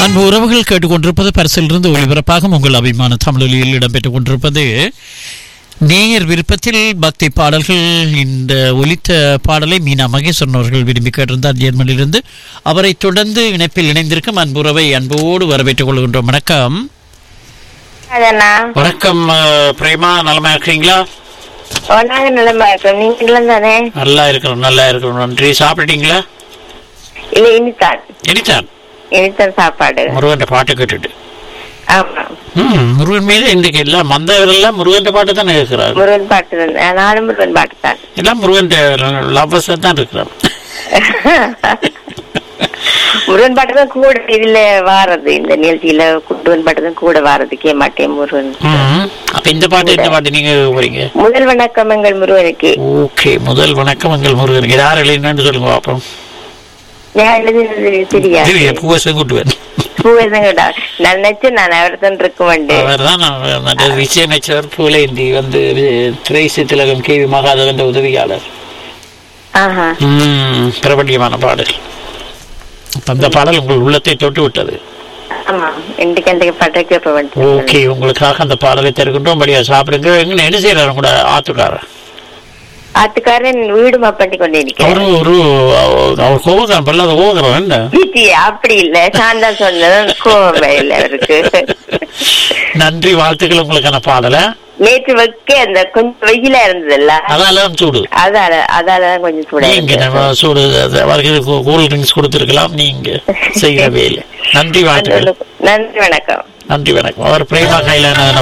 அன்பு உறவுகள் கேட்டுக்கொண்டிருப்பது பரிசிலிருந்து ஒளிபரப்பாக உங்கள் அபிமான தமிழொலியில் இடம்பெற்றுக் கொண்டிருப்பது நேயர் விருப்பத்தில் பக்தி பாடல்கள் இந்த ஒலித்த பாடலை மீனா மகேஸ்வரன் அவர்கள் விரும்பி கேட்டிருந்தார் ஜெர்மனியிலிருந்து அவரை தொடர்ந்து இணைப்பில் இணைந்திருக்கும் அன்புறவை அன்போடு வரவேற்றுக் கொள்கின்றோம் வணக்கம் அதண்ணா வணக்கம் அஹ், பிரேமா நலமா இருக்கிறீங்களா ஓ நாங்க நிலமா இருக்கோம் நீங்க நிலம் தானே நல்லா இருக்கிறோம் நல்லா இருக்கிறோம் நன்றி சாப்பிட்டீங்களா இல்ல இனித்தான் இனித்தான் இனித்தான் சாப்பாடு முருகன் பாட்டு கேட்டுட்டு ஆமா ம் முருகன் மீது இன்றைக்கு எல்லாம் மந்தவரெல்லாம் முருகன் பாட்டு தானே இருக்கிறார் முருகன் பாட்டு தான் நானும் முருகன் பாட்டு தான் எல்லாம் முருகன் லவ்வர்ஸ் தான் இருக்கிறார் முருகன் பாட்டு தான் கூட இதுல வாரது இந்த நிகழ்ச்சியில முருகன் பாட்டு தான் கூட வாரது கே மாட்டேன் முருகன் ம். அப்ப இந்த பாட்டு இந்த பாட்டு நீங்க போறீங்க முதல் வணக்கம் எங்கள் முருகனுக்கு ஓகே முதல் வணக்கம் எங்கள் முருகனுக்கு யார் எழுதினு சொல்லுங்க பாப்போம் நான் எழுதுனது சரியா சரி பூவசம் கூட்டுவேன் பூவேசங்கடா நான் நினைச்சேன் நான் அவர்தான் இருக்க வேண்டு அவர் தான் விஜய நச்சர் பூலேந்தி வந்து திரைசி திலகம் கே வி மகாதவன் உதவியாளர் ஆஹா ம், பிரபல்யமான பாடல் அப்ப அந்த பாடல் உங்கள் உள்ளத்தை தொட்டு விட்டது ஆமா இன்றைக்கு அந்த பாட்டை கேட்ப வேண்டு ஓகே உங்களுக்காக அந்த பாடலை தருகின்றோம் படியா சாப்பிடுங்க எங்க என்ன செய்யறாரு கூட ஆத்துக்காரர் ஆத்துக்காரன் வீடு மாப்பண்ணி கொண்டு இருக்கிறேன் அவரு ஒரு அவர் கோபக்காரன் பல்லாத கோபக்காரன் என்ன வீட்டி அப்படி இல்ல சாந்தா சொன்னது கோவமே இல்ல அவருக்கு நன்றி வாழ்த்துக்கள் உங்களுக்கான பாடலை நேற்று வைக்க அந்த கொஞ்சம் வெயிலா இருந்ததுல்ல அதால சூடு அதால அதாலதான் கொஞ்சம் சூடா நீங்க இருந்தது. நம்ம சூடு அது அவருக்கு கூல் ட்ரிங்க்ஸ் கொடுத்துருக்கலாம் நீங்க செய்கிற வேலை நன்றி வாழ்த்துக்கள் நன்றி வணக்கம் நன்றி வணக்கம் அவர் பிரேமா கையிலான